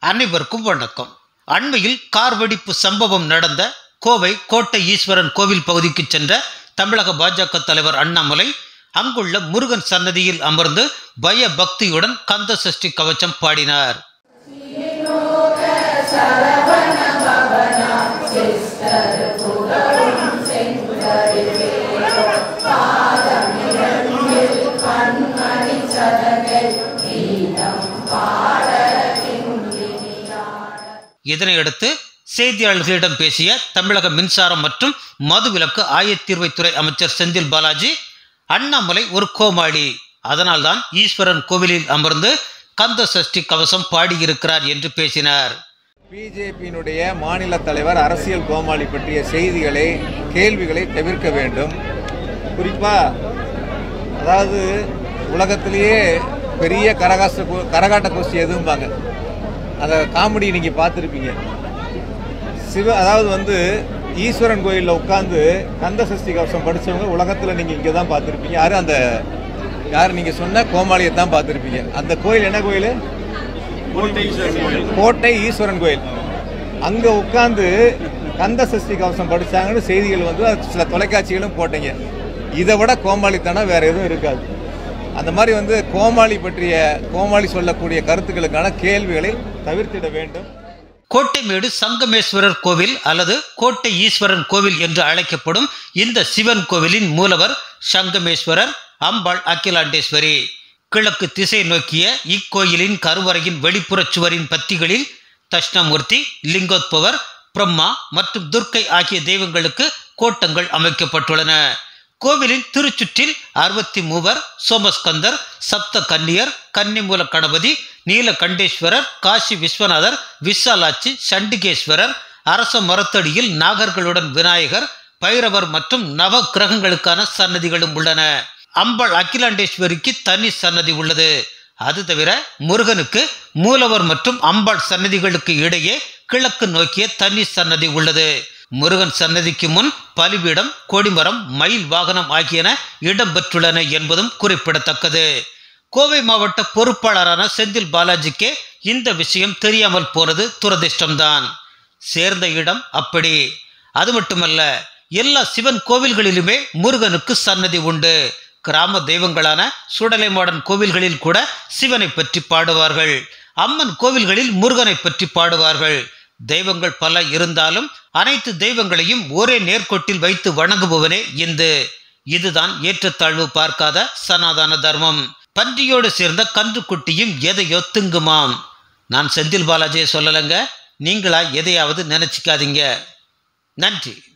அனைவருக்கும் வணக்கம் அண்மையில் கார் வெடிப்பு சம்பவம் நடந்த கோவை கோட்டை ஈஸ்வரன் கோவில் பகுதிக்கு சென்ற தமிழக பாஜக தலைவர் அண்ணாமலை அங்குள்ள முருகன் சன்னதியில் அமர்ந்து பய பக்தியுடன் கந்த சஷ்டி கவச்சம் பாடினார் இதனையடுத்து செய்தியாளர்களிடம் பேசிய தமிழக மின்சாரம் மற்றும் மதுவிலக்கு ஆயத்தீர்வைத்துறை அமைச்சர் செந்தில் பாலாஜி அண்ணாமலை ஒரு கோமாளி அதனால்தான் ஈஸ்வரன் கோவிலில் அமர்ந்து கந்த சஷ்டி கவசம் பாடியிருக்கிறார் என்று பேசினார் பிஜேபியினுடைய மாநில தலைவர் அரசியல் கோமாளி பற்றிய செய்திகளை கேள்விகளை தவிர்க்க வேண்டும் குறிப்பாக அதாவது உலகத்திலேயே பெரிய கரகாச கோ- கரகாட்ட கோஷ்டி எதுவும்பாங்க அந்த காமெடி நீங்கள் பார்த்துருப்பீங்க சிவ அதாவது வந்து ஈஸ்வரன் கோயிலில் உட்காந்து கந்த சஷ்டி கவசம் படித்தவங்க உலகத்தில் நீங்கள் இங்கே தான் பார்த்துருப்பீங்க யாரும் அந்த யார் நீங்கள் சொன்ன கோமாளியை தான் பார்த்துருப்பீங்க அந்த கோயில் என்ன கோயில் கோட்டை ஈஸ்வரன் கோயில் அங்க உட்கார்ந்து கந்த சஷ்டி கவசம் படிச்சாங்கன்னு செய்திகள் வந்து அது சில தொலைக்காட்சிகளும் போட்டீங்க இதை விட கோமாளித்தனம் வேற எதுவும் இருக்காது அந்த மாதிரி வந்து கோமாளி பற்றிய கோமாளி சொல்லக்கூடிய கருத்துக்களுக்கான கேள்விகளை தவிர்த்திட வேண்டும் கோட்டைமேடு சங்கமேஸ்வரர் கோவில் அல்லது கோட்டை ஈஸ்வரன் கோவில் என்று அழைக்கப்படும் இந்த சிவன் கோவிலின் மூலவர் சங்கமேஸ்வரர் அம்பாள் அகிலாண்டேஸ்வரி கிழக்கு திசை நோக்கிய இக்கோயிலின் கருவறையின் வெளிப்புறச் சுவரின் பத்திகளில் தட்சிணாமூர்த்தி லிங்கோத்பவர் பிரம்மா மற்றும் துர்க்கை ஆகிய தெய்வங்களுக்கு கோட்டங்கள் அமைக்கப்பட்டுள்ளன கோவிலின் திருச்சுற்றில் அறுபத்தி மூவர் சோமஸ்கந்தர் சப்த கன்னியர் கன்னிமூல கணபதி நீலகண்டேஸ்வரர் காசி விஸ்வநாதர் விசாலாட்சி சண்டிகேஸ்வரர் அரச மரத்தடியில் நாகர்களுடன் விநாயகர் பைரவர் மற்றும் நவ கிரகங்களுக்கான சன்னதிகளும் உள்ளன அம்பாள் அகிலாண்டேஸ்வரிக்கு தனி சன்னதி உள்ளது அது தவிர முருகனுக்கு மூலவர் மற்றும் அம்பாள் சன்னதிகளுக்கு இடையே கிழக்கு நோக்கிய தனி சன்னதி உள்ளது முருகன் சன்னதிக்கு முன் பலிபீடம் கொடிமரம் மயில் வாகனம் ஆகியன இடம்பெற்றுள்ளன என்பதும் குறிப்பிடத்தக்கது கோவை மாவட்ட பொறுப்பாளரான செந்தில் பாலாஜிக்கே இந்த விஷயம் தெரியாமல் போனது துரதிர்ஷ்டம்தான் சேர்ந்த இடம் அப்படி அது மட்டுமல்ல எல்லா சிவன் கோவில்களிலுமே முருகனுக்கு சன்னதி உண்டு கிராம தெய்வங்களான சுடலைமாடன் கோவில்களில் கூட சிவனை பற்றி பாடுவார்கள் அம்மன் கோவில்களில் முருகனை பற்றி பாடுவார்கள் தெய்வங்கள் பல இருந்தாலும் அனைத்து தெய்வங்களையும் ஒரே நேர்கோட்டில் வைத்து வணங்குபவனே இந்து இதுதான் ஏற்றத்தாழ்வு பார்க்காத சனாதன தர்மம் பன்றியோடு சேர்ந்த கன்றுக்குட்டியும் எதையோ திங்குமாம் நான் செந்தில் பாலாஜியை சொல்லலைங்க நீங்களா எதையாவது நினைச்சுக்காதீங்க நன்றி